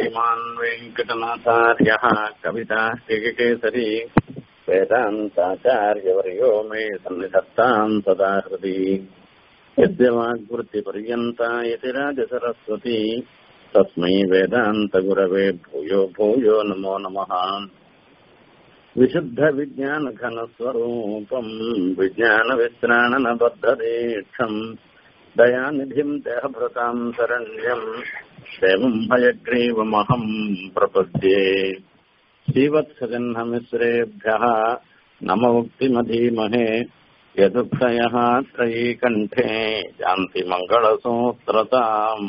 श्रीमान् वेङ्कटनाथार्यः कविताष्टिकेसरी वेदान्ताचार्यवर्यो मे सन्निधत्ताम् सदा हृदि यद्य वाग्वृत्तिपर्यन्ता यति राजसरस्वती तस्मै वेदान्तगुरवे भूयो भूयो नमो नमः विशुद्धविज्ञानघनस्वरूपम् विज्ञानविश्राणनबद्धदीक्षम् दयानिधिम् देहभृताम् शरण्यम् देवम् हयग्रीवमहम् प्रपद्ये श्रीवत्सजह्नमिश्रेभ्यः नम उक्तिमधीमहे यदुक्षयः त्रयीकण्ठे यान्ति मङ्गलसूत्रताम्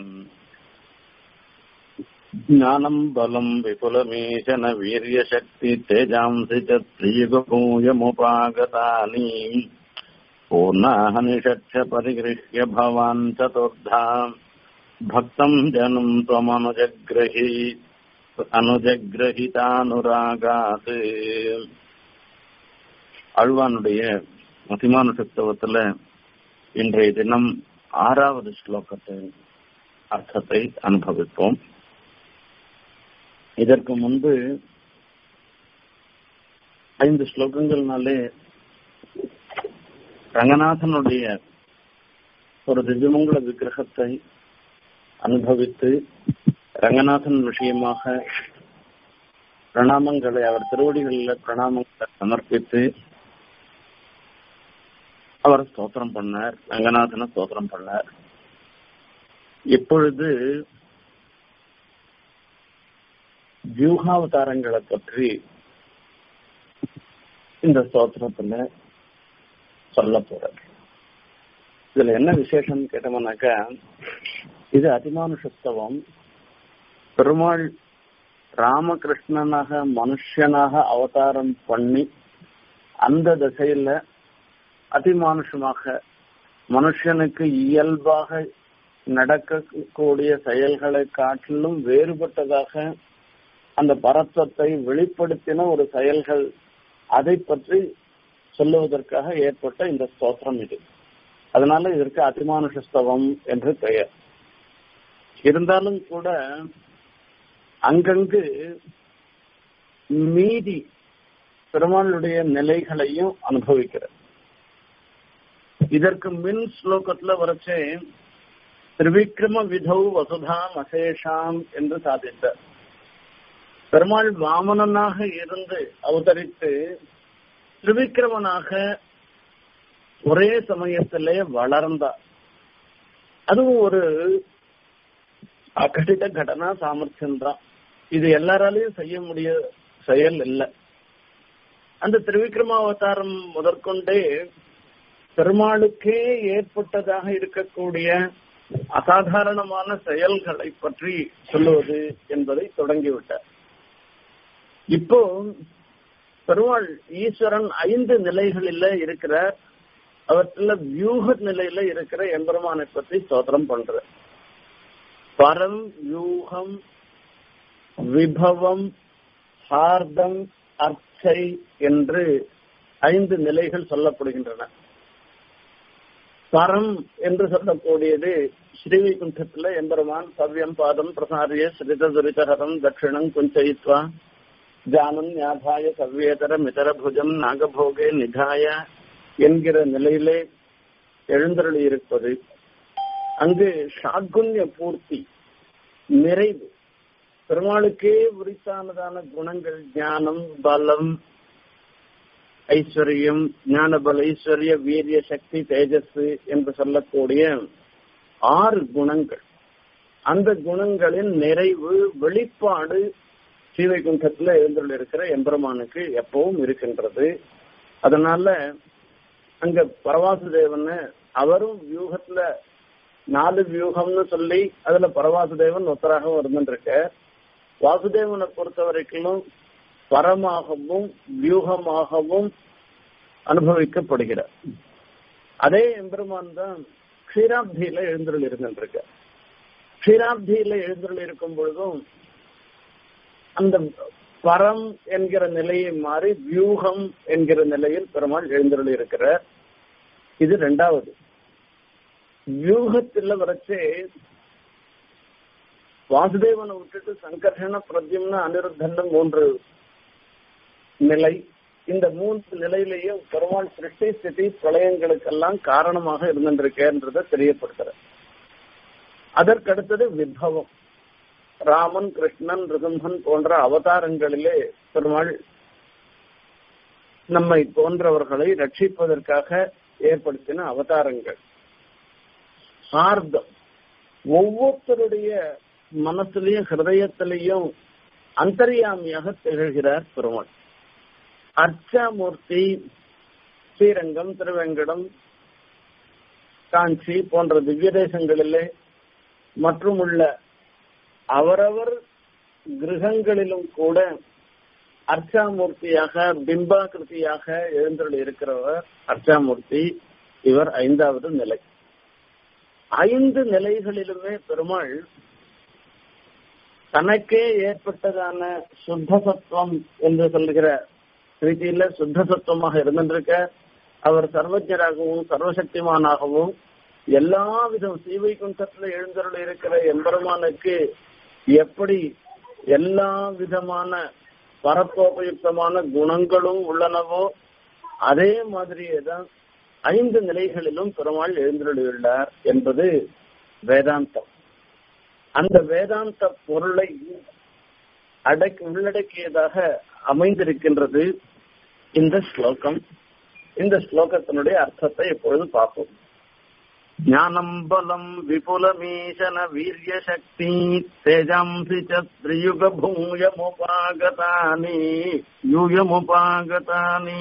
ज्ञानम् बलम् विपुलमीशन वीर्यशक्ति तेजांसि च त्रियुगपूयमुपागतानि पूर्णाः निषक्ष परिगृह्य भवान् चतुर्धा भक्तम् जनम् त्वमनुजग्रही அனுஜகிரகிதானுராகாத் அழ்வானுடைய மதிமான சுத்தவத்துல இன்றைய தினம் ஆறாவது ஸ்லோகத்தின் அர்த்தத்தை அனுபவிப்போம் இதற்கு முன்பு ஐந்து ஸ்லோகங்கள்னாலே ரங்கநாதனுடைய ஒரு திவ்யமங்கல விக்கிரகத்தை அனுபவித்து ரங்கநாதன் விஷயமாக பிரணாமங்களை அவர் திருவடிகளில் பிரணாமங்களை சமர்ப்பித்து அவர் ஸ்தோத்திரம் பண்ணார் ரங்கநாதனை ஸ்தோத்திரம் பண்ணார் இப்பொழுது வியூகாவதாரங்களை பற்றி இந்த ஸ்தோத்திரத்துல சொல்ல போறார் இதுல என்ன விசேஷம் கேட்டோம்னாக்கா இது அதிமானுஷத்துவம் பெருமாள் ராமகிருஷ்ணனாக மனுஷனாக அவதாரம் பண்ணி அந்த திசையில அதிமானுஷமாக மனுஷனுக்கு இயல்பாக நடக்கக்கூடிய செயல்களை காட்டிலும் வேறுபட்டதாக அந்த பரத்வத்தை வெளிப்படுத்தின ஒரு செயல்கள் அதை பற்றி சொல்லுவதற்காக ஏற்பட்ட இந்த ஸ்தோத்திரம் இது அதனால இதற்கு அதிமானுஷஸ்தவம் என்று பெயர் இருந்தாலும் கூட அங்கங்கு மீதி பெருமாளுடைய நிலைகளையும் அனுபவிக்கிறார் இதற்கு மின் ஸ்லோகத்துல வரைச்சே திரிவிக்ரம விதௌ வசுதாம் அசேஷாம் என்று சாதித்தார் பெருமாள் வாமனனாக இருந்து அவதரித்து திரிவிக்ரமனாக ஒரே சமயத்திலே வளர்ந்தார் அதுவும் ஒரு அகடித கடனா சாமர்த்தியம் தான் இது எல்லாராலையும் செய்ய முடிய செயல் இல்லை அந்த திருவிக்ரமாவதாரம் முதற்கொண்டே பெருமாளுக்கே ஏற்பட்டதாக இருக்கக்கூடிய அசாதாரணமான செயல்களை பற்றி சொல்லுவது என்பதை தொடங்கிவிட்டார் இப்போ பெருமாள் ஈஸ்வரன் ஐந்து நிலைகளில இருக்கிறார் அவற்றில் வியூக நிலையில இருக்கிற எம்பெருமானை பற்றி ஸ்தோத்திரம் பண்ற பரம் யூகம் விபவம் ஹார்தம் அர்ச்சை என்று ஐந்து நிலைகள் சொல்லப்படுகின்றன பரம் என்று சொல்லக்கூடியது ஸ்ரீவைகுண்டத்துல எம்பெருமான் சவ்யம் பாதம் பிரசாரிய ஸ்ரித துரிதஹரம் தட்சிணம் குஞ்சயித்வா ஜானம் ஞாபாய சவ்யேதர மிதர புஜம் நாகபோகே நிதாய என்கிற நிலையிலே எழுந்தருளி இருப்பது அங்கு ஷாக்குன்ய பூர்த்தி நிறைவு பெருமாளுக்கே உரித்தானதான குணங்கள் ஞானம் பலம் ஐஸ்வர்யம் ஞானபல ஐஸ்வர்ய வீரிய சக்தி தேஜஸ் என்று சொல்லக்கூடிய ஆறு குணங்கள் அந்த குணங்களின் நிறைவு வெளிப்பாடு ஸ்ரீவைகுண்டத்துல எழுந்துள்ள இருக்கிற எம்பெருமானுக்கு எப்பவும் இருக்கின்றது அதனால அங்க பரவாசுதேவன் அவரும் வியூகத்துல நாலு வியூகம்னு சொல்லி அதுல பரவாசுதேவன் ஒத்தராகவும் இருந்துருக்க வாசுதேவனை பொறுத்த வரைக்கும் பரமாகவும் வியூகமாகவும் அனுபவிக்கப்படுகிறார் அதே எம்பெருமான் தான் க்ஷீராப்தியில எழுந்தருள் இருந்துருக்க க்ஷீராப்தியில எழுந்தருள் இருக்கும் பொழுதும் அந்த பரம் என்கிற நிலையை மாறி வியூகம் என்கிற நிலையில் பெருமாள் எழுந்தருள் இருக்கிறார் இது ரெண்டாவது வியூகத்துல வரைச்சே வாசுதேவனை விட்டுட்டு சங்கர்ஷண பிரத்யும்ன அனிருத்தன்னு மூன்று நிலை இந்த மூன்று நிலையிலேயும் பெருமாள் சிருஷ்டி ஸ்திதி பிரளயங்களுக்கெல்லாம் காரணமாக இருந்திருக்கேன்றதை தெரியப்படுத்துற அதற்கடுத்தது விபவம் ராமன் கிருஷ்ணன் ரிசம்பன் போன்ற அவதாரங்களிலே பெருமாள் நம்மை போன்றவர்களை ரட்சிப்பதற்காக ஏற்படுத்தின அவதாரங்கள் சார்த்தம் ஒவ்வொருத்தருடைய மனசுலயும் ஹிருதயத்திலையும் அந்தரியாமியாக திகழ்கிறார் பெருமாள் அர்ச்சாமூர்த்தி ஸ்ரீரங்கம் திருவேங்கடம் காஞ்சி போன்ற திவ்ய தேசங்களிலே மற்றும் உள்ள அவரவர் கிரகங்களிலும் கூட அர்ச்சாமூர்த்தியாக பிம்பாகிருதியாக எழுந்தருள் இருக்கிறவர் அர்ச்சாமூர்த்தி இவர் ஐந்தாவது நிலை ஐந்து நிலைகளிலுமே பெருமாள் தனக்கே ஏற்பட்டதான சுத்த சத்துவம் என்று சொல்லுகிற ரீதியில சுத்த சத்துவமாக இருந்திருக்க அவர் சர்வஜராகவும் சர்வசக்திமானாகவும் எல்லா விதம் சீவை குண்டத்துல எழுந்தருள் இருக்கிற எம்பெருமானுக்கு எப்படி எல்லா விதமான பரத்தோபயுக்தமான குணங்களும் உள்ளனவோ அதே மாதிரியே தான் ஐந்து நிலைகளிலும் பெருமாள் எழுந்தருளியுள்ளார் என்பது வேதாந்தம் அந்த வேதாந்த பொருளை அடக்கி உள்ளடக்கியதாக அமைந்திருக்கின்றது இந்த ஸ்லோகம் இந்த ஸ்லோகத்தினுடைய அர்த்தத்தை இப்பொழுது பார்ப்போம் ஞானம் பலம் விபுலமீசன வீரிய சக்தி தேஜாம்சி சத்ரியுக பூயமுபாகதானி யூயமுபாகதானி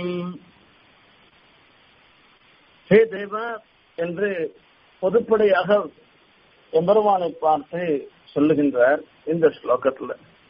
ஹே தேவ என்று பொதுப்படையாக எம்பெருமானை பார்த்து சொல்லுகின்றார் இந்த ஸ்லோகத்துல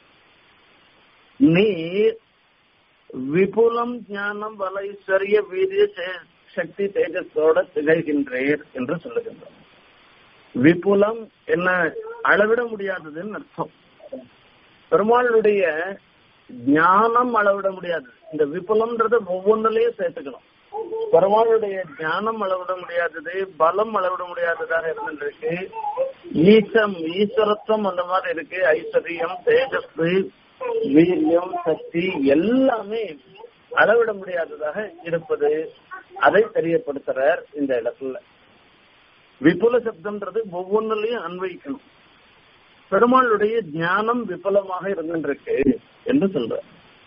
நீ விபுலம் ஞானம் வலைஸ்வரிய வீரிய சக்தி தேஜஸோட திகழ்கின்றீர் என்று சொல்லுகின்றார் விபுலம் என்ன அளவிட முடியாததுன்னு அர்த்தம் பெருமாளுடைய ஞானம் அளவிட முடியாது இந்த விபுலம்ன்றது ஒவ்வொன்றிலையும் சேர்த்துக்கணும் பெருமாளுடைய ஞானம் அளவிட முடியாதது பலம் அளவிட முடியாததாக இருந்திருக்கு ஈசம் ஈஸ்வரத்துவம் அந்த மாதிரி இருக்கு ஐஸ்வர்யம் தேஜஸ் வீரியம் சக்தி எல்லாமே அளவிட முடியாததாக இருப்பது அதை தெரியப்படுத்துறார் இந்த இடத்துல விபுல சப்தம்ன்றது ஒவ்வொன்றிலையும் அன்வயிக்கணும் பெருமாளுடைய ஞானம் விபுலமாக இருந்திருக்கு என்று சொல்ற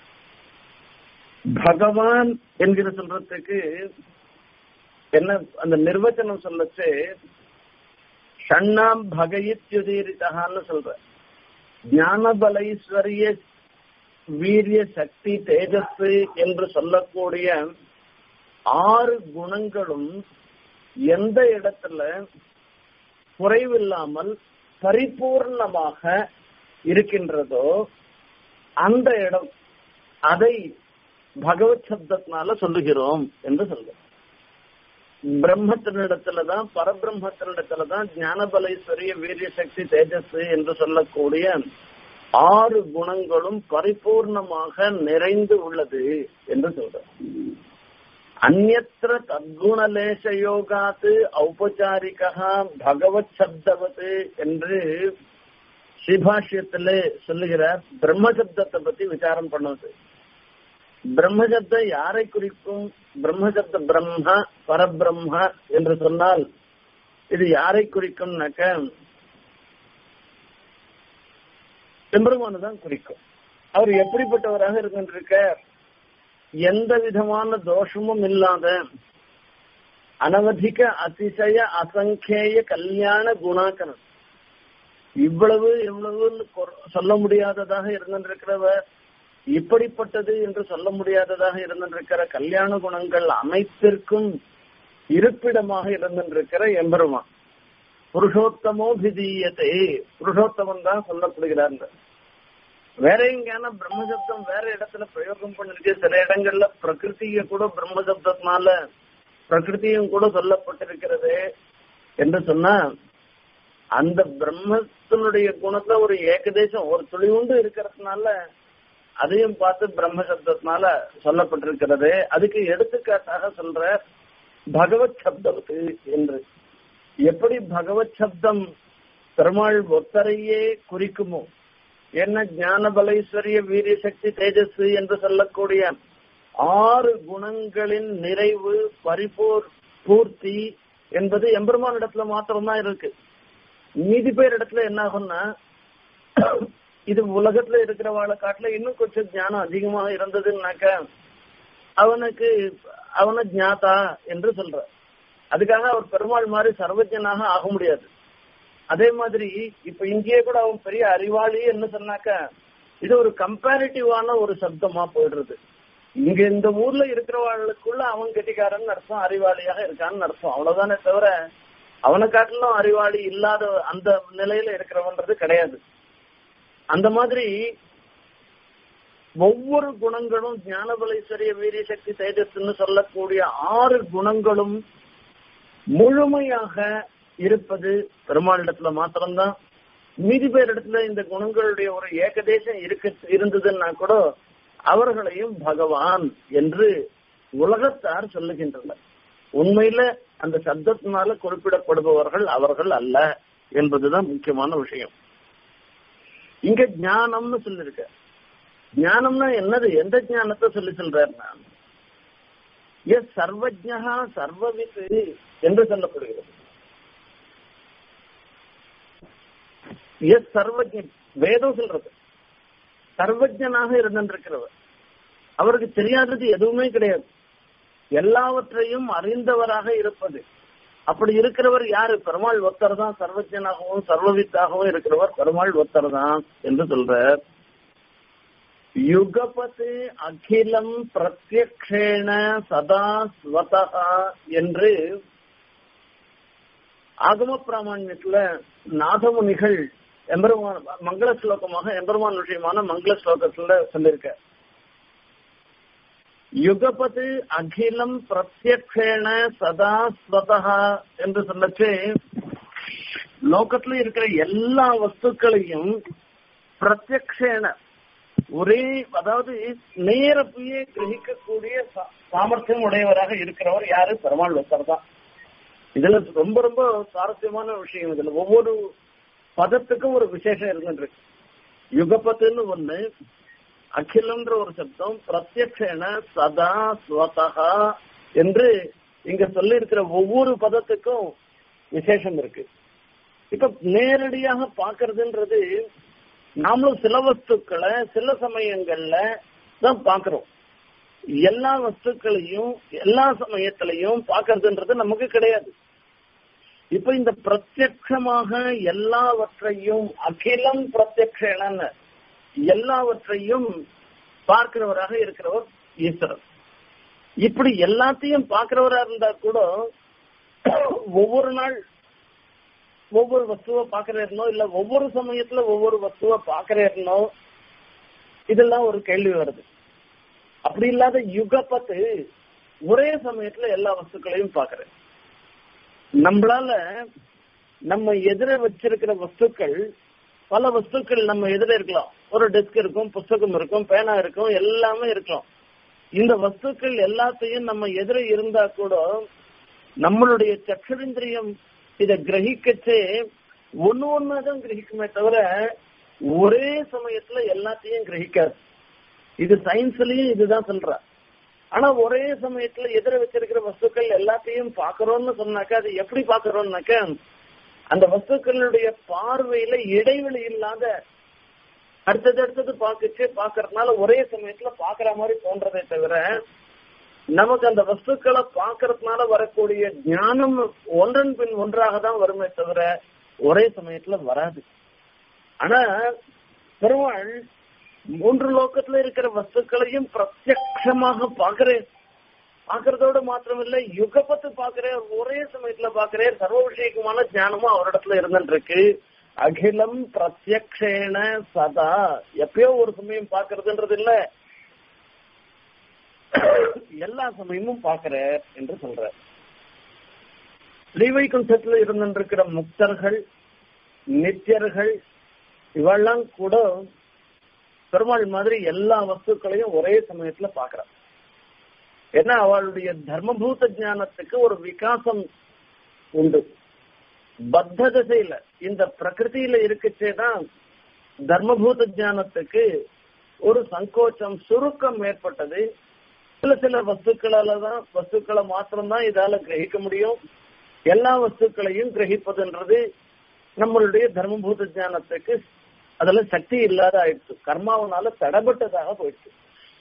பகவான் என்கிற சொல்றதுக்கு என்ன அந்த நிர்வச்சனம் சொல்லச்சு ஷண்ணாம் பகயித்யுதீரிதகான்னு சொல்ற ஞானபலைஸ்வரிய வீரிய சக்தி தேஜஸ் என்று சொல்லக்கூடிய ஆறு குணங்களும் எந்த இடத்துல குறைவில்லாமல் பரிபூர்ணமாக இருக்கின்றதோ அந்த இடம் அதை பகவத் சப்தத்தினால சொல்லுகிறோம் என்று சொல்ற பிரம்மத்தினிடத்துலதான் பரபிரம்மத்தினிடத்துலதான் ஞானபலேஸ்வரிய வீரிய சக்தி தேஜஸ் என்று சொல்லக்கூடிய ஆறு குணங்களும் பரிபூர்ணமாக நிறைந்து உள்ளது என்று சொல்ற அந்நத்திர தத்குணலேச யோகாத்து ஔபச்சாரிகா பகவத் சப்தவத்து என்று ஸ்ரீபாஷ்யத்திலே சொல்லுகிறார் பிரம்ம சப்தத்தை பத்தி விசாரம் பண்ணுவது பிரம்மசப்தம் யாரை குறிக்கும் பிரம்மசப்த பிரம்ம பரபிரம்ம என்று சொன்னால் இது யாரை குறிக்கும்னாக்க எம்பெருமானு தான் குறிக்கும் அவர் எப்படிப்பட்டவராக இருக்கின்றிருக்க எந்த விதமான தோஷமும் இல்லாத அனவதிக அதிசய அசங்கேய கல்யாண குணாக்கரன் இவ்வளவு எவ்வளவுன்னு சொல்ல முடியாததாக இருந்திருக்கிறவர் இப்படிப்பட்டது என்று சொல்ல முடியாததாக இருந்திருக்கிற கல்யாண குணங்கள் அனைத்திற்கும் இருப்பிடமாக இருந்திருக்கிற எம்பெருமான் புருஷோத்தமோ பிதீயத்தை புருஷோத்தமன் தான் சொல்லப்படுகிறாங்க வேற எங்கேயான பிரம்மசப்தம் வேற இடத்துல பிரயோகம் பண்ணிருக்கு சில இடங்கள்ல பிரகிருதிய கூட பிரம்மசப்தத்தினால பிரகிருதியும் கூட சொல்லப்பட்டிருக்கிறது என்று சொன்னா அந்த பிரம்மத்தினுடைய குணத்துல ஒரு ஏகதேசம் ஒரு துளிவுண்டு இருக்கிறதுனால அதையும் பார்த்து பிரம்ம சப்தத்தினால சொல்லப்பட்டிருக்கிறது அதுக்கு எடுத்துக்காட்டாக சொல்ற பகவத் சப்தத்து என்று எப்படி பகவத் சப்தம் பெருமாள் ஒத்தரையே குறிக்குமோ என்ன ஞான பலைஸ்வரிய வீரிய சக்தி தேஜஸ் என்று சொல்லக்கூடிய ஆறு குணங்களின் நிறைவு பரிபூர் பூர்த்தி என்பது எம்பெருமான் இடத்துல மாத்திரம்தான் இருக்கு மீதி பேர் இடத்துல என்ன ஆகும்னா இது உலகத்துல இருக்கிறவாளை காட்டுல இன்னும் கொஞ்சம் ஞானம் அதிகமாக இருந்ததுன்னாக்க அவனுக்கு அவனை ஞாதா என்று சொல்ற அதுக்காக அவர் பெருமாள் மாதிரி சர்வஜனாக ஆக முடியாது அதே மாதிரி இப்ப இங்கேயே கூட அவன் பெரிய அறிவாளி என்ன சொன்னாக்க இது ஒரு கம்பேரிட்டிவான ஒரு சப்தமா போயிடுறது இங்க இந்த ஊர்ல இருக்கிறவாளுக்குள்ள அவன் கெட்டிக்காரன் அர்த்தம் அறிவாளியாக இருக்கான்னு அர்த்தம் அவ்வளவுதானே தவிர அவனை காட்டிலும் அறிவாளி இல்லாத அந்த நிலையில இருக்கிறவன்றது கிடையாது அந்த மாதிரி ஒவ்வொரு குணங்களும் ஞானபலேஸ்வரிய வீரிய சக்தி தேஜஸ்ன்னு சொல்லக்கூடிய ஆறு குணங்களும் முழுமையாக இருப்பது பெருமாளிடத்துல மாத்திரம்தான் மீதி பேர் இடத்துல இந்த குணங்களுடைய ஒரு ஏகதேசம் இருக்க இருந்ததுன்னா கூட அவர்களையும் பகவான் என்று உலகத்தார் சொல்லுகின்றனர் உண்மையில அந்த சப்தத்தினால குறிப்பிடப்படுபவர்கள் அவர்கள் அல்ல என்பதுதான் முக்கியமான விஷயம் இங்க ஞானம்னு சொல்லிருக்க ஞானம்னா என்னது எந்த ஞானத்தை சொல்லி சொல்றாருன்னா எஸ் சர்வஜா சர்வவித்து என்று சொல்லப்படுகிறது எஸ் சர்வஜன் வேதம் சொல்றது சர்வஜனாக இருந்திருக்கிறவர் அவருக்கு தெரியாதது எதுவுமே கிடையாது எல்லாவற்றையும் அறிந்தவராக இருப்பது அப்படி இருக்கிறவர் யாரு பெருமாள் ஒத்தர் தான் சர்வஜனாகவும் சர்வவித்தாகவும் இருக்கிறவர் பெருமாள் ஒத்தர் தான் என்று சொல்றார் யுகபத்து அகிலம் பிரத்யக்ஷேண சதா ஸ்வதா என்று ஆகம பிராமணியத்துல நாதமுனிகள் எம்பெருமான் மங்கள ஸ்லோகமாக எம்பெருமான் விஷயமான மங்கள ஸ்லோகத்துல சொல்லியிருக்க யுகபது அகிலம் பிரத்யக்ஷேண சதா ஸ்வதா என்று சொல்லச்சு லோகத்துல இருக்கிற எல்லா வஸ்துக்களையும் பிரத்யக்ஷேன ஒரே அதாவது நேரப்பையே கிரகிக்கக்கூடிய சாமர்த்தியம் உடையவராக இருக்கிறவர் யாரு பெருமாள் ஒருத்தர் தான் இதுல ரொம்ப ரொம்ப சுவாரஸ்யமான விஷயம் இதுல ஒவ்வொரு பதத்துக்கும் ஒரு விசேஷம் இருந்துருக்கு யுகபத்துன்னு ஒண்ணு அகிலன்ற ஒரு சப்தம் பிரத்யக்ஷேன சதா ஸ்வதா என்று இங்க சொல்லி இருக்கிற ஒவ்வொரு பதத்துக்கும் விசேஷம் இருக்கு இப்ப நேரடியாக பாக்குறதுன்றது நாமளும் சில வஸ்துக்களை சில சமயங்கள்ல தான் பாக்குறோம் எல்லா வஸ்துக்களையும் எல்லா சமயத்திலையும் பாக்குறதுன்றது நமக்கு கிடையாது இப்ப இந்த பிரத்யட்சமாக எல்லாவற்றையும் அகிலம் பிரத்யக்ஷன எல்லாவற்றையும் பார்க்கிறவராக இருக்கிறவர் ஈஸ்வரன் இப்படி எல்லாத்தையும் பார்க்கிறவரா இருந்தா கூட ஒவ்வொரு நாள் ஒவ்வொரு வஸ்துவை பாக்குறேனோ இல்ல ஒவ்வொரு சமயத்துல ஒவ்வொரு வஸ்துவை பாக்குறேனோ இதெல்லாம் ஒரு கேள்வி வருது அப்படி இல்லாத யுகப்பத்து ஒரே சமயத்துல எல்லா வஸ்துக்களையும் பாக்குறேன் நம்மளால நம்ம எதிர வச்சிருக்கிற வஸ்துக்கள் பல வஸ்துக்கள் நம்ம எதிர இருக்கலாம் ஒரு டெஸ்க் இருக்கும் புஸ்தகம் இருக்கும் பேனா இருக்கும் எல்லாமே இருக்கும் இந்த வஸ்துக்கள் எல்லாத்தையும் நம்ம எதிர இருந்தா கூட நம்மளுடைய சக்கரேந்திரியம் இத கிரகிக்கச்சே ஒன்னு ஒன்னாதான் கிரகிக்குமே தவிர ஒரே சமயத்துல எல்லாத்தையும் கிரகிக்காது இது சயின்ஸ்லயும் இதுதான் சொல்ற ஆனா ஒரே சமயத்துல எதிர வச்சிருக்கிற வஸ்துக்கள் எல்லாத்தையும் பாக்குறோம்னு சொன்னாக்கா அது எப்படி பாக்குறோம்னாக்க அந்த வஸ்துக்களுடைய பார்வையில இடைவெளி இல்லாத அடுத்தது அடுத்தது பாக்குச்சு பாக்குறதுனால ஒரே சமயத்துல பாக்குற மாதிரி தோன்றதே தவிர நமக்கு அந்த வஸ்துக்களை பாக்குறதுனால வரக்கூடிய ஞானம் ஒன்றன் பின் ஒன்றாக தான் வருமே தவிர ஒரே சமயத்துல வராது ஆனா பெருமாள் மூன்று லோக்கத்துல இருக்கிற வஸ்துக்களையும் பிரத்யட்சமாக பாக்குறேன் பாக்குறதோட மாத்திரமில்ல யுகப்பத்து பாக்குறேன் ஒரே சமயத்துல பாக்குறேன் சர்வ விஷயக்குமான ஞானமும் அவரிடத்துல இருந்துட்டு இருக்கு அகிலம் பிரத்யக்ஷேன சதா எப்பயோ ஒரு சமயம் பாக்குறதுன்றது இல்ல எல்லா சமயமும் பாக்குற என்று சொல்ற ஸ்ரீவைகுண்டத்துல இருந்திருக்கிற முக்தர்கள் நித்தியர்கள் இவெல்லாம் கூட பெருமாள் மாதிரி எல்லா வஸ்துக்களையும் ஒரே சமயத்துல பாக்குறான் ஏன்னா அவளுடைய தர்மபூத ஞானத்துக்கு ஒரு விகாசம் உண்டு பத்த திசையில இந்த பிரகிருதியில இருக்குச்சேதான் தர்மபூத ஞானத்துக்கு ஒரு சங்கோச்சம் சுருக்கம் ஏற்பட்டது சில சில வஸ்துக்களால தான் வஸ்துக்களை மாத்திரம்தான் இதால கிரகிக்க முடியும் எல்லா வஸ்துக்களையும் கிரகிப்பதுன்றது நம்மளுடைய தர்மபூத ஞானத்துக்கு அதுல சக்தி இல்லாத ஆயிடுச்சு கர்மாவனால தடப்பட்டதாக போயிடுச்சு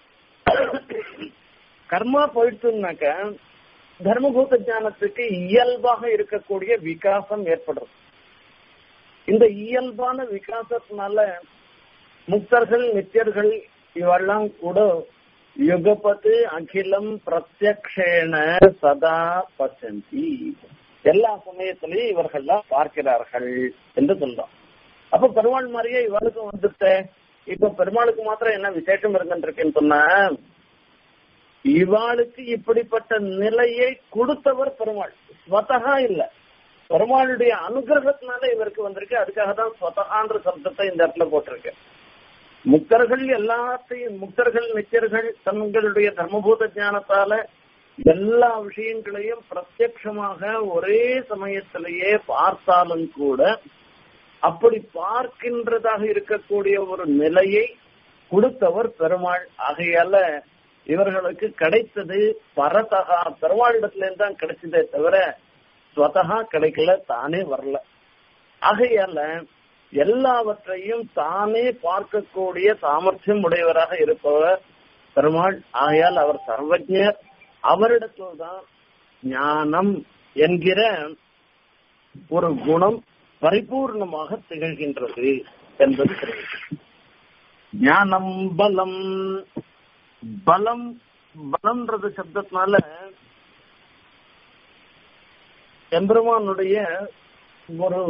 கர்மா போயிடுச்சுனாக்க தர்மபூத ஞானத்துக்கு இயல்பாக இருக்கக்கூடிய விகாசம் ஏற்படுறது இந்த இயல்பான விகாசத்தினால முக்தர்கள் நித்தியர்கள் இவெல்லாம் கூட யுகபத்து அகிலம் பிரத்யக்ஷேன சதா பசந்தி எல்லா சமயத்திலையும் இவர்கள்லாம் பார்க்கிறார்கள் என்று சொல்றோம் அப்ப பெருமாள் மாதிரியே இவளுக்கும் வந்துட்ட இப்ப பெருமாளுக்கு மாத்திரம் என்ன விசேஷம் இருந்துருக்குன்னு சொன்னா இவாளுக்கு இப்படிப்பட்ட நிலையை கொடுத்தவர் பெருமாள் ஸ்வதகா இல்ல பெருமாளுடைய அனுகிரகத்தினால இவருக்கு வந்திருக்கு அதுக்காக தான் ஸ்வதகான்ற சப்தத்தை இந்த இடத்துல போட்டிருக்கு முக்தர்கள் எல்லாத்தையும் முக்தர்கள் நிச்சயர்கள் தங்களுடைய தர்மபூத ஞானத்தால எல்லா விஷயங்களையும் பிரத்யட்சமாக ஒரே சமயத்திலேயே பார்த்தாலும் கூட அப்படி பார்க்கின்றதாக இருக்கக்கூடிய ஒரு நிலையை கொடுத்தவர் பெருமாள் ஆகையால இவர்களுக்கு கிடைத்தது பரதகா பெருமாளிடத்துல இருந்து தான் கிடைச்சதே தவிர ஸ்வதகா கிடைக்கல தானே வரல ஆகையால எல்லாவற்றையும் தானே பார்க்கக்கூடிய சாமர்த்தியம் உடையவராக இருப்பவர் பெருமாள் ஆகையால் அவர் சர்வஜர் அவரிடத்தில் தான் ஞானம் என்கிற ஒரு குணம் பரிபூர்ணமாக திகழ்கின்றது என்பது தெரியும் ஞானம் பலம் பலம் பலம்ன்றது சப்தத்தினால எம்பெருமானுடைய ஒரு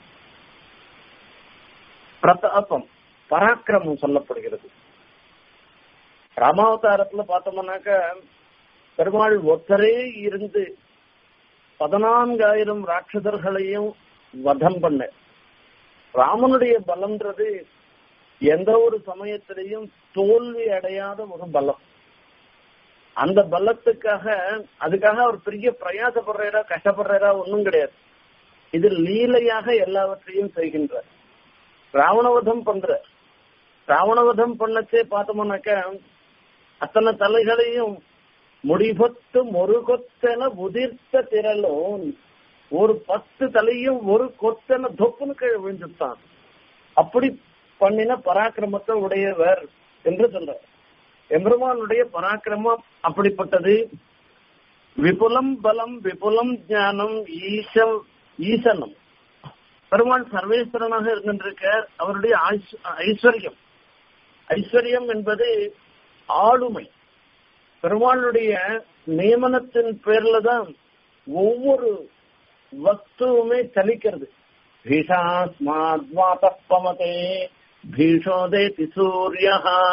பிரதாபம் பராக்கிரமம் சொல்லப்படுகிறது ராமாவதாரத்துல பார்த்தோம்னாக்க பெருமாள் ஒத்தரே இருந்து பதினான்காயிரம் ராட்சதர்களையும் வதம் பண்ண ராமனுடைய பலம்ன்றது எந்த ஒரு சமயத்திலையும் தோல்வி அடையாத ஒரு பலம் அந்த பலத்துக்காக அதுக்காக அவர் பெரிய பிரயாசப்படுறாரா கஷ்டப்படுறாரா ஒன்றும் கிடையாது இது லீலையாக எல்லாவற்றையும் செய்கின்றார் ராவணவதம் பண்ற ராவணவதம் பண்ணச்சே பார்த்தோம்னாக்க அத்தனை தலைகளையும் முடிபத்து ஒரு கொத்தன உதிர்த்த திரளும் ஒரு பத்து தலையும் ஒரு கொத்தன தொப்புன்னு கீழே விழுந்துட்டான் அப்படி பண்ணின பராக்கிரமத்தை உடையவர் என்று சொல்ற எம்பெருமானுடைய பராக்கிரமம் அப்படிப்பட்டது விபுலம் பலம் விபுலம் ஞானம் ஈசம் ஈசனம் பெருமாள் சர்வேஸ்வரனாக இருந்திருக்கார் அவருடைய ஐஸ்வர்யம் ஐஸ்வர்யம் என்பது ஆளுமை பெருமாளுடைய நியமனத்தின் பேர்ல தான் ஒவ்வொரு வஸ்துவுமே சலிக்கிறது பீஷாஸ்மாத்வாதப்பமதே பீஷோதேதி சூரிய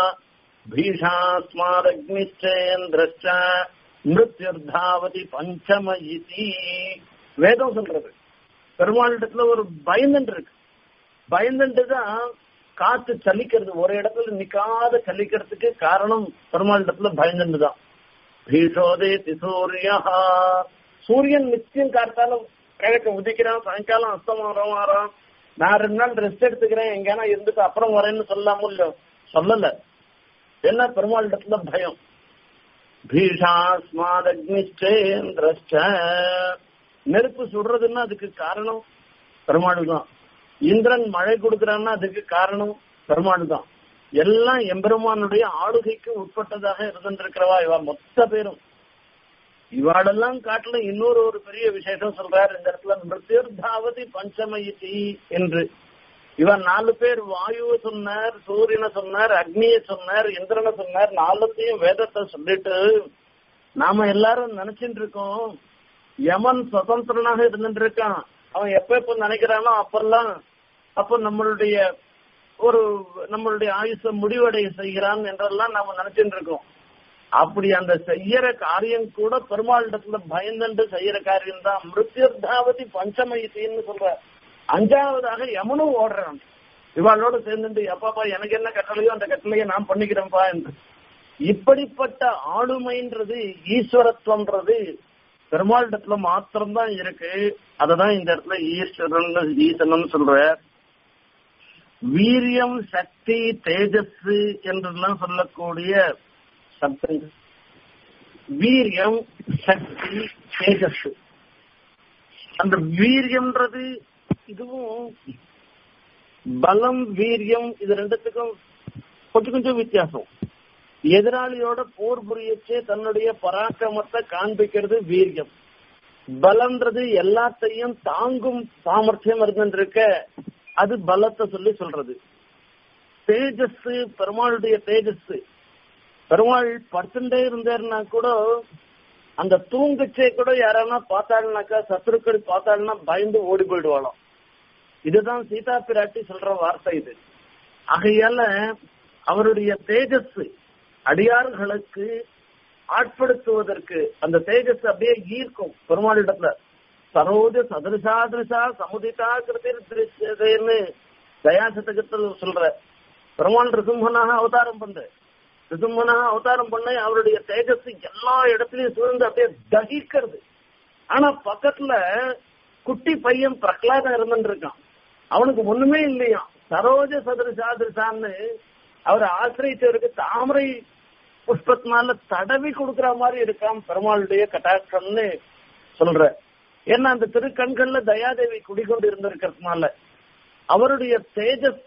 பீஷாஸ்மாதக்னிச்சேந்திரச்ச மிருத்யுர்தாவதி பஞ்சம இதி வேதம் சொல்றது பெருமாளிடத்துல ஒரு பயந்துட்டு இருக்கு பயந்துட்டு தான் காத்து சலிக்கிறது ஒரு இடத்துல நிக்காத சலிக்கிறதுக்கு காரணம் பெருமாளிடத்துல பயந்துட்டு தான் பீஷோதே திசூரியா சூரியன் நிச்சயம் காத்தாலும் கிழக்கு உதிக்கிறான் சாயங்காலம் அஸ்தமாரம் ஆறான் நான் ரெண்டு நாள் ரெஸ்ட் எடுத்துக்கிறேன் எங்கேனா இருந்துட்டு அப்புறம் வரேன்னு சொல்லாம இல்ல சொல்லல என்ன பெருமாளிடத்துல பயம் பீஷாஸ்மாத் அக்னிச்சேந்திரஷ்ட நெருப்பு சுடுறதுன்னா அதுக்கு காரணம் பெருமாள் தான் இந்திரன் மழை கொடுக்கறான்னா அதுக்கு காரணம் பெருமாள் தான் எல்லாம் எம்பெருமானுடைய ஆளுகைக்கு உட்பட்டதாக இருந்திருக்கிறவா இவா மொத்த பேரும் இவாடெல்லாம் காட்டுல இன்னொரு ஒரு பெரிய விசேஷம் சொல்றாரு இந்த இடத்துல மிருத்யுர்தாவதி பஞ்சமயிதி என்று இவன் நாலு பேர் வாயுவை சொன்னார் சூரியனை சொன்னார் அக்னியை சொன்னார் இந்திரனை சொன்னார் நாலுத்தையும் வேதத்தை சொல்லிட்டு நாம எல்லாரும் நினைச்சிட்டு இருக்கோம் யமன் சுதந்திரனாக இருந்துட்டு இருக்கான் அவன் எப்ப எப்ப நினைக்கிறானோ அப்பெல்லாம் அப்ப நம்மளுடைய ஒரு நம்மளுடைய ஆயுச முடிவடைய செய்கிறான் என்றெல்லாம் நாம நினைச்சிட்டு இருக்கோம் அப்படி அந்த செய்யற காரியம் கூட பெருமாளிடத்துல பயந்துட்டு செய்யற காரியம் தான் மிருத்யுர்தாவதி பஞ்சமயித்தின்னு சொல்ற அஞ்சாவதாக யமனும் ஓடுறான் இவாளோட சேர்ந்துட்டு எப்பாப்பா எனக்கு என்ன கட்டளையோ அந்த கட்டளையை நான் பண்ணிக்கிறேன்ப்பா என்று இப்படிப்பட்ட ஆளுமைன்றது ஈஸ்வரத்துவம்ன்றது பெருமாள் இடத்துல மாத்திரம்தான் இருக்கு அததான் இந்த இடத்துல ஈஸ்வரன் ஈசனன் சொல்ற வீரியம் சக்தி தேஜஸ் என்றெல்லாம் சொல்லக்கூடிய சப்தங்கள் வீரியம் சக்தி தேஜஸ் அந்த வீரியம்ன்றது இதுவும் பலம் வீரியம் இது ரெண்டுத்துக்கும் கொஞ்சம் கொஞ்சம் வித்தியாசம் எதிராளியோட போர் புரியச்சே தன்னுடைய பராக்கிரமத்தை காண்பிக்கிறது வீரியம் பலம்ன்றது எல்லாத்தையும் தாங்கும் சாமர்த்தியம் இருந்துருக்க அது பலத்தை சொல்லி சொல்றது தேஜஸ் பெருமாளுடைய தேஜஸ் பெருமாள் படுத்துட்டே இருந்தாருன்னா கூட அந்த தூங்கச்சே கூட யாரானா பார்த்தாள்னாக்கா சத்துருக்கள் பார்த்தாள்னா பயந்து ஓடி போயிடுவாளாம் இதுதான் சீதா பிராட்டி சொல்ற வார்த்தை இது ஆகையால அவருடைய தேஜஸ் அடியார்களுக்கு ஆட்படுத்துவதற்கு அந்த தேஜஸ் அப்படியே ஈர்க்கும் பெருமாளிடத்துல சரோஜ சதரிசா திருசா சமுதிதா கிருதிர் திருஷ்யதேன்னு தயாசதகத்தில் சொல்ற பெருமாள் ரிசும்பனாக அவதாரம் பண்ற ரிசும்பனாக அவதாரம் பண்ண அவருடைய தேஜஸ் எல்லா இடத்துலயும் சூழ்ந்து அப்படியே தகிக்கிறது ஆனா பக்கத்துல குட்டி பையன் பிரகலாதம் இருந்துட்டு இருக்கான் அவனுக்கு ஒண்ணுமே இல்லையா சரோஜ சதுரசா திருசான்னு அவர் ஆசிரியத்தவருக்கு தாமரை புஷ்பத்தினால தடவி கொடுக்கிற மாதிரி இருக்கான் பெருமாளுடைய கட்டாட்சம்னு சொல்ற ஏன்னா அந்த திருக்கண்கள்ல தயாதேவி குடிகொண்டு இருந்திருக்கிறதுனால அவருடைய தேஜஸ்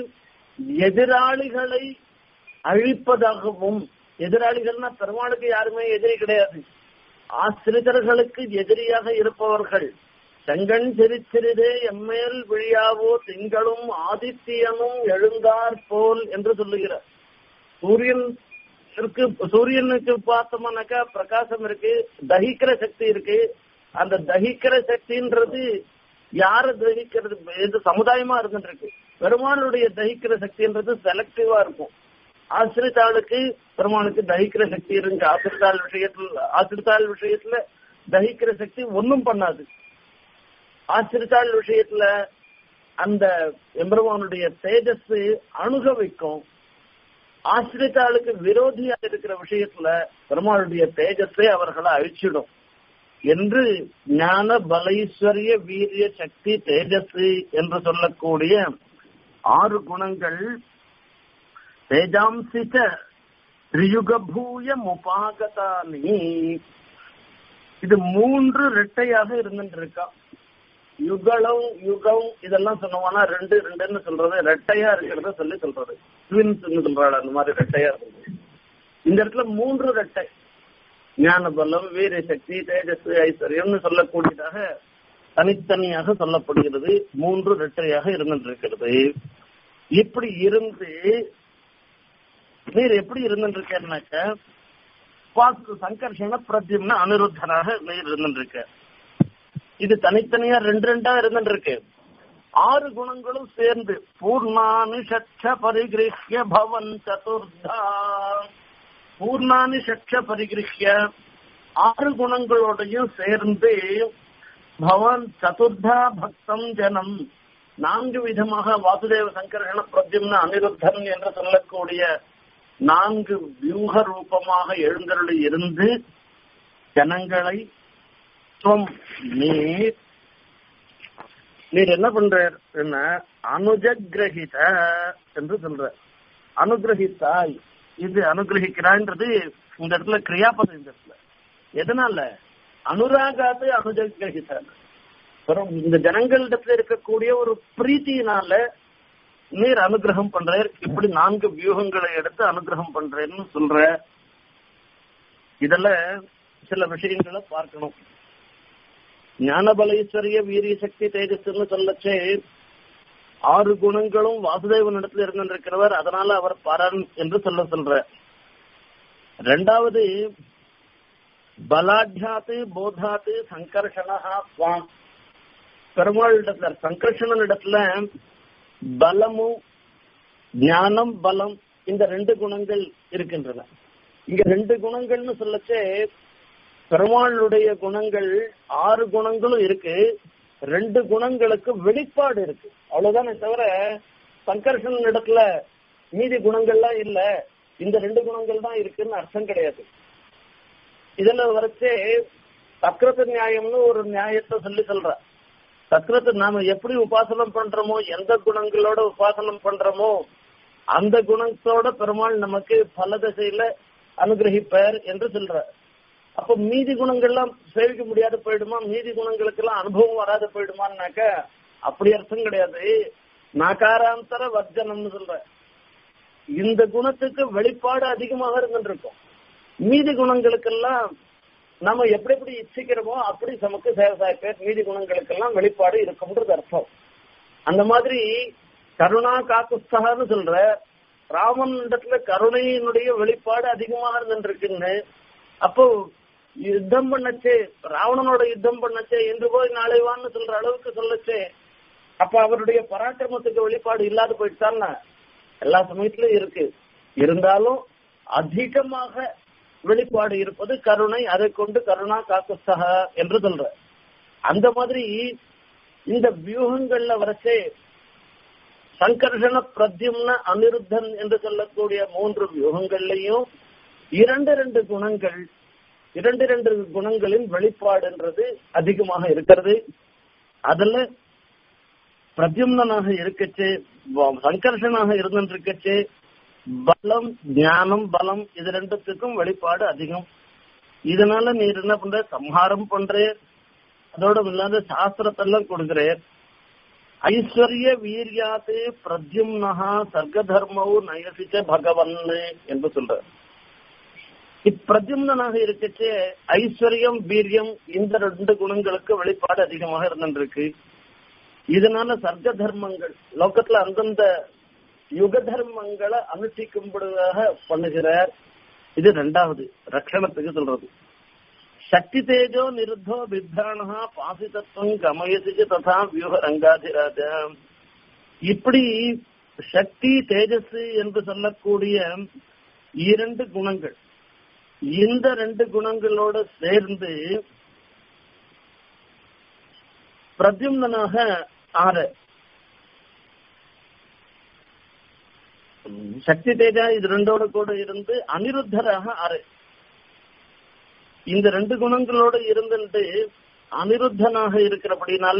எதிராளிகளை அழிப்பதாகவும் எதிராளிகள்னா பெருமாளுக்கு யாருமே எதிரி கிடையாது ஆசிரியர்களுக்கு எதிரியாக இருப்பவர்கள் செங்கண் சிரிச்சிறிதே எம்மேல் விழியாவோ திங்களும் ஆதித்யனும் எழுந்தார் போல் என்று சொல்லுகிறார் சூரியன் இருக்கு சூரியனுக்கு பார்த்தோம்னாக்கா பிரகாசம் இருக்கு தகிக்கிற சக்தி இருக்கு அந்த தகிக்கிற சக்தின்றது யார தகிக்கிறது எது சமுதாயமா இருந்துருக்கு பெருமானுடைய தகிக்கிற சக்தின்றது செலக்டிவா இருக்கும் ஆசிரித்தாளுக்கு பெருமானுக்கு தகிக்கிற சக்தி இருக்கு ஆசிரித்தாள் விஷயத்துல ஆசிரித்தாள் விஷயத்துல தகிக்கிற சக்தி ஒன்னும் பண்ணாது ஆசிரித்தாள் விஷயத்துல அந்த எம்பெருமானுடைய தேஜஸ் அணுக வைக்கும் ஆசிரித்தாளுக்கு விரோதியா இருக்கிற விஷயத்துல பெருமாளுடைய தேஜஸை அவர்களை அழிச்சிடும் என்று ஞான பலைஸ்வரிய வீரிய சக்தி தேஜஸ் என்று சொல்லக்கூடிய ஆறு குணங்கள் தேஜாம்சிச்ச திரியுகபூய முபாகதானி இது மூன்று ரெட்டையாக இருந்துட்டு இருக்கா யுகலம் யுகம் இதெல்லாம் சொன்னோம்னா ரெண்டு ரெண்டுன்னு சொல்றது ரெட்டையா இருக்கிறத சொல்லி சொல்றது ட்வின்ஸ் சொல்றாள் அந்த மாதிரி ரெட்டையா இருக்குது இந்த இடத்துல மூன்று ரெட்டை ஞான பலம் வீர சக்தி தேஜஸ் ஐஸ்வர்யம்னு சொல்லக்கூடியதாக தனித்தனியாக சொல்லப்படுகிறது மூன்று ரெட்டையாக இருந்துட்டு இருக்கிறது இப்படி இருந்து நீர் எப்படி இருந்துட்டு இருக்கேன்னாக்க வாஸ்து சங்கர்ஷண பிரத்யும்ன அனிருத்தனாக நீர் இருந்துட்டு இருக்க இது தனித்தனியா ரெண்டு ரெண்டா இருந்துட்டு இருக்கு ஆறு குணங்களும் சேர்ந்து பூர்ணானி சட்ச பரிகிருஹ்ய பவன் சதுர்தா பூர்ணானி சட்ச பரிகிருஹ்ய ஆறு குணங்களோடையும் சேர்ந்து பவன் சதுர்தா பக்தம் ஜனம் நான்கு விதமாக வாசுதேவ சங்கர்ஷண பிரத்யும்ன அனிருத்தன் என்று சொல்லக்கூடிய நான்கு வியூக ரூபமாக எழுந்தருளி இருந்து ஜனங்களை துவம் நீர் நீர் என்ன பண்றார் என்ன அனுஜகிரகித என்று சொல்ற அனுகிரகித்தாய் இது அனுகிரகிக்கிறான்றது இந்த இடத்துல கிரியாபதம் இந்த இடத்துல எதனால அனுராகாத்து அனுஜகிரகித இந்த ஜனங்களிடத்துல இருக்கக்கூடிய ஒரு பிரீத்தியினால நீர் அனுகிரகம் பண்றார் இப்படி நான்கு வியூகங்களை எடுத்து அனுகிரகம் பண்றேன்னு சொல்ற இதுல சில விஷயங்களை பார்க்கணும் ஞானபலேஸ்வரிய வீரிய சக்தி தேஜஸ்ன்னு சொல்லச்சே ஆறு குணங்களும் வாசுதேவன் இடத்துல இருந்திருக்கிறவர் அதனால அவர் பரன் என்று சொல்ல சொல்ற ரெண்டாவது பலாட்யாத்து போதாத்து சங்கர்ஷனா சுவாம் பெருமாள் இடத்துல சங்கர்ஷணன் இடத்துல பலமும் ஞானம் பலம் இந்த ரெண்டு குணங்கள் இருக்கின்றன இங்க ரெண்டு குணங்கள்னு சொல்லச்சே பெருமாளுடைய குணங்கள் ஆறு குணங்களும் இருக்கு ரெண்டு குணங்களுக்கு வெளிப்பாடு இருக்கு அவ்வளவுதானே தவிர சங்கர்ஷன் இடத்துல மீதி குணங்கள்லாம் இல்ல இந்த ரெண்டு குணங்கள் தான் இருக்குன்னு அர்த்தம் கிடையாது இதுல வரைச்சே சக்கரத்து நியாயம்னு ஒரு நியாயத்தை சொல்லி சொல்ற சக்கரத்து நாம எப்படி உபாசனம் பண்றோமோ எந்த குணங்களோட உபாசனம் பண்றோமோ அந்த குணத்தோட பெருமாள் நமக்கு பல திசையில அனுகிரகிப்பார் என்று சொல்ற அப்ப மீதி குணங்கள்லாம் சேவிக்க முடியாத போயிடுமா மீதி குணங்களுக்கெல்லாம் அனுபவம் வராத போயிடுமான்னாக்க அப்படி அர்த்தம் கிடையாது நாகாராந்தர வர்ஜனம்னு சொல்ற இந்த குணத்துக்கு வெளிப்பாடு அதிகமாக இருந்துருக்கும் மீதி குணங்களுக்கெல்லாம் நம்ம எப்படி எப்படி இச்சிக்கிறோமோ அப்படி நமக்கு சேவசாய பேர் மீதி குணங்களுக்கெல்லாம் வெளிப்பாடு இருக்கும்ன்றது அர்த்தம் அந்த மாதிரி கருணா காக்குஸ்தகான்னு சொல்ற ராமன் இடத்துல கருணையினுடைய வெளிப்பாடு அதிகமாக இருந்துருக்குன்னு அப்போ யுத்தம் பண்ணச்சே ராவணனோட யுத்தம் பண்ணச்சே என்று போய் நாளை வான்னு சொல்ற அளவுக்கு சொல்லச்சே அப்ப அவருடைய பராக்கிரமத்துக்கு வெளிப்பாடு இல்லாத போயிட்டான்னா எல்லா சமயத்திலும் இருக்கு இருந்தாலும் அதிகமாக வெளிப்பாடு இருப்பது கருணை அதை கொண்டு கருணா காக்குஸ்தக என்று சொல்ற அந்த மாதிரி இந்த வியூகங்கள்ல வரச்சே சங்கர்ஷண பிரத்யும்ன அனிருத்தன் என்று சொல்லக்கூடிய மூன்று வியூகங்கள்லையும் இரண்டு இரண்டு குணங்கள் இரண்டு இரண்டு குணங்களின் வெளிப்பாடுன்றது அதிகமாக இருக்கிறது அதுல பிரத்யும்னாக இருக்கச்சு சங்கர்ஷனாக இருந்துருக்கச்சு பலம் ஞானம் பலம் இது ரெண்டுத்துக்கும் வெளிப்பாடு அதிகம் இதனால நீர் என்ன பண்ற சம்ஹாரம் பண்றேன் அதோட இல்லாத சாஸ்திரத்தெல்லாம் கொடுக்கிறேன் ஐஸ்வர்ய வீரியாத்து பிரத்யும்னஹா சர்க்கதர்மவு நயசிச்ச பகவன் என்று சொல்ற இப்பிரத்யும்னாக இருக்கச்சே ஐஸ்வர்யம் வீரியம் இந்த ரெண்டு குணங்களுக்கு வெளிப்பாடு அதிகமாக இருந்துருக்கு இதனால சர்க்க தர்மங்கள் லோக்கத்துல அந்தந்த யுக தர்மங்களை அனுஷ்டிக்கும்படியாக பண்ணுகிறார் இது ரெண்டாவது ரக்ஷணத்துக்கு சொல்றது சக்தி தேஜோ நிருத்தோ பித்தானஹா பாசிதத்துவம் கமயசிச்சு ததா வியூக ரங்காதிராஜ இப்படி சக்தி தேஜஸ் என்று சொல்லக்கூடிய இரண்டு குணங்கள் இந்த ரெண்டு குணங்களோட சேர்ந்து பிரத்யும்னாக ஆறு சக்தி தேஜா இது ரெண்டோட கூட இருந்து அனிருத்தராக ஆறு இந்த ரெண்டு குணங்களோட இருந்துட்டு அனிருத்தனாக இருக்கிறபடினால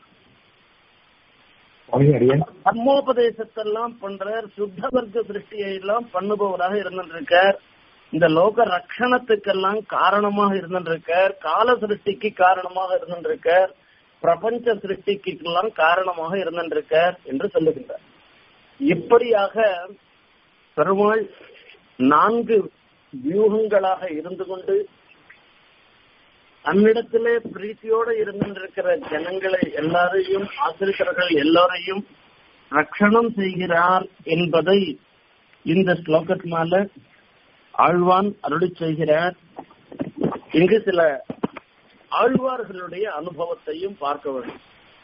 தர்மோபதேசத்தெல்லாம் பண்றார் சுத்த வர்க்க சிருஷ்டியை எல்லாம் பண்ணுபவராக இருந்திருக்கார் இந்த லோக ரக்ஷணத்துக்கெல்லாம் காரணமாக இருந்திருக்கார் கால சிருஷ்டிக்கு காரணமாக இருந்திருக்கார் பிரபஞ்ச சிருஷ்டிக்கெல்லாம் காரணமாக இருந்திருக்கார் என்று சொல்லுகின்றார் இப்படியாக பெருமாள் நான்கு வியூகங்களாக இருந்து கொண்டு தன்னிடத்திலே பிரீத்தியோட இருந்திருக்கிற ஜனங்களை எல்லாரையும் ஆசிரியர்கள் எல்லோரையும் ரட்சணம் செய்கிறார் என்பதை இந்த ஸ்லோகத்தினால ஆழ்வான் அருளி செய்கிறார் இங்கு சில ஆழ்வார்களுடைய அனுபவத்தையும் பார்க்க வேண்டும்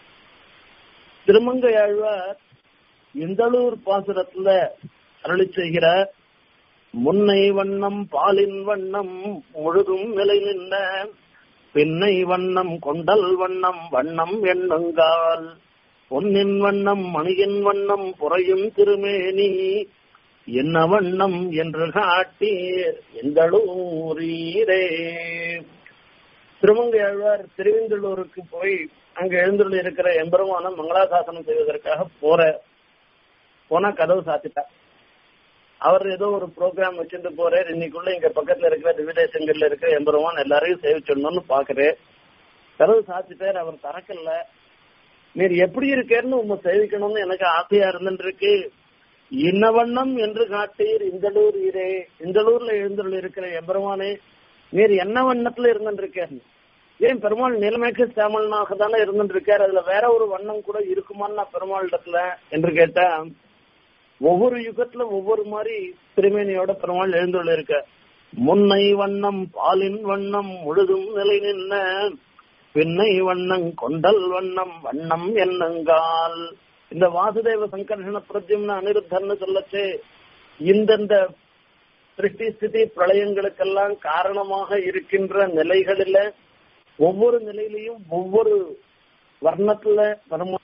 திருமங்கை ஆழ்வார் இந்தளூர் பாசுரத்துல அருளி செய்கிறார் முன்னை வண்ணம் பாலின் வண்ணம் முழுதும் நிலை நின்ன பின்னை வண்ணம் கொண்டல் வண்ணம் வண்ணம் எண்ணுங்கால் பொன்னின் வண்ணம் மணியின் வண்ணம் புறையும் திருமேனி என்ன வண்ணம் என்று காட்டீர் எந்தளூரீரே திருமங்கை ஆழ்வார் திருவெந்தலூருக்கு போய் அங்க எழுந்துள்ள இருக்கிற எம்பெருமான மங்களாசாசனம் செய்வதற்காக போற போனா கதவு சாத்திட்டா அவர் ஏதோ ஒரு ப்ரோக்ராம் வச்சுட்டு போறாரு இன்னைக்குள்ள இங்க பக்கத்துல இருக்கிற திவிதேசங்கள்ல இருக்கிற எம்பெருமான் எல்லாரையும் சேவிச்சிடணும்னு பாக்குறேன் கதவு சாத்திட்டார் அவர் திறக்கல நீர் எப்படி இருக்கேன்னு உங்க சேவிக்கணும்னு எனக்கு ஆசையா இருந்துருக்கு இன்னவண்ணம் என்று காட்டீர் இந்தளூர் ஈரே இந்தளூர்ல எழுந்துள்ள இருக்கிற எம்பெருமானே நீர் என்ன வண்ணத்துல இருந்துருக்காரு ஏன் பெருமாள் நிலமேக்க சாமலனாக தானே இருந்துருக்காரு அதுல வேற ஒரு வண்ணம் கூட இருக்குமான்னு பெருமாள் இடத்துல என்று கேட்டா ஒவ்வொரு யுகத்துல ஒவ்வொரு மாதிரி திருமேனியோட பெருமாள் எழுந்துள்ள இருக்க முன்னை வண்ணம் பாலின் வண்ணம் முழுதும் நிலை நின்ன பின்னை வண்ணம் கொண்டல் வண்ணம் வண்ணம் என்னங்கால் இந்த வாசுதேவ சங்கர்ஷண பிரத்யும்ன அனிருத்தன்னு சொல்லச்சு இந்தந்த சிருஷ்டி ஸ்திதி பிரளயங்களுக்கெல்லாம் காரணமாக இருக்கின்ற நிலைகளில ஒவ்வொரு நிலையிலையும் ஒவ்வொரு வர்ணத்துல பெருமா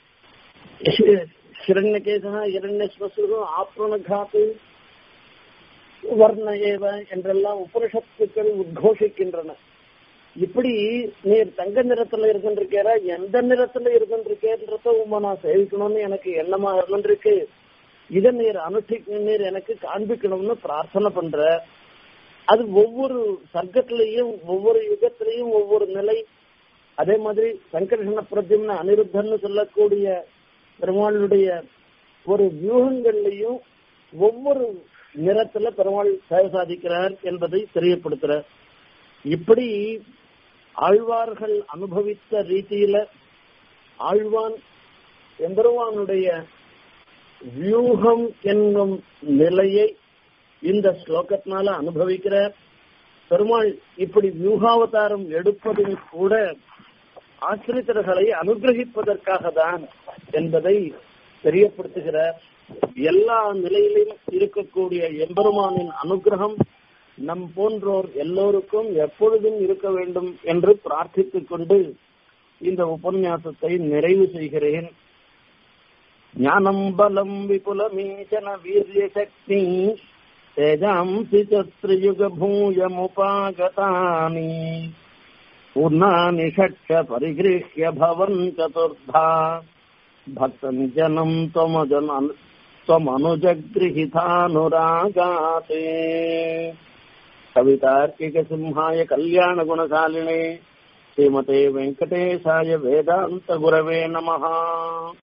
ஹிரண்யகேசா இரண்யஸ்வசு ஆப்ரணகாத்து வர்ண ஏவ என்றெல்லாம் உபனிஷத்துக்கள் உத்கோஷிக்கின்றன இப்படி நீர் தங்க நிறத்துல இருந்துருக்கேரா எந்த நிறத்துல இருந்துருக்கேன்றத உமா நான் சேவிக்கணும்னு எனக்கு எண்ணமா இருந்துருக்கு இதை நீர் அனுஷ்டிக்க நீர் எனக்கு காண்பிக்கணும்னு பிரார்த்தனை பண்ற அது ஒவ்வொரு சர்க்கத்திலையும் ஒவ்வொரு யுகத்திலையும் ஒவ்வொரு நிலை அதே மாதிரி சங்கர்ஷண பிரத்யம்னு அனிருத்தன்னு சொல்லக்கூடிய பெருமாளுடைய ஒரு வியூகங்கள்லையும் ஒவ்வொரு நிறத்துல பெருமாள் சேவை சாதிக்கிறார் என்பதை தெரியப்படுத்துறார் இப்படி ஆழ்வார்கள் அனுபவித்த ரீதியில ஆழ்வான் எம்பெருவானுடைய வியூகம் என்னும் நிலையை இந்த ஸ்லோகத்தினால அனுபவிக்கிறார் பெருமாள் இப்படி வியூகாவதாரம் எடுப்பதும் கூட ஆசிரியர்களை அனுகிரகிப்பதற்காக தான் என்பதை தெரியப்படுத்துகிறார் எல்லா நிலையிலும் இருக்கக்கூடிய எம்பெருமானின் அனுகிரகம் நம் போன்றோர் எல்லோருக்கும் எப்பொழுதும் இருக்க வேண்டும் என்று பிரார்த்தித்துக் கொண்டு இந்த உபன்யாசத்தை நிறைவு செய்கிறேன் ஞானம் பலம் விபுலமீசன வீரிய சக்தி தேஜாம்சி சத்ரியுக பூயமுபாகதானி பூர்ணானி ஷட்ச பரிகிருஹ்ய பவன் சதுர்தா भक्तं जनं त्वमजन त्वमनुजगृहितानुरागाते कवितार्किकसिंहाय कल्याणगुणशालिने श्रीमते वेङ्कटेशाय वेदान्तगुरवे नमः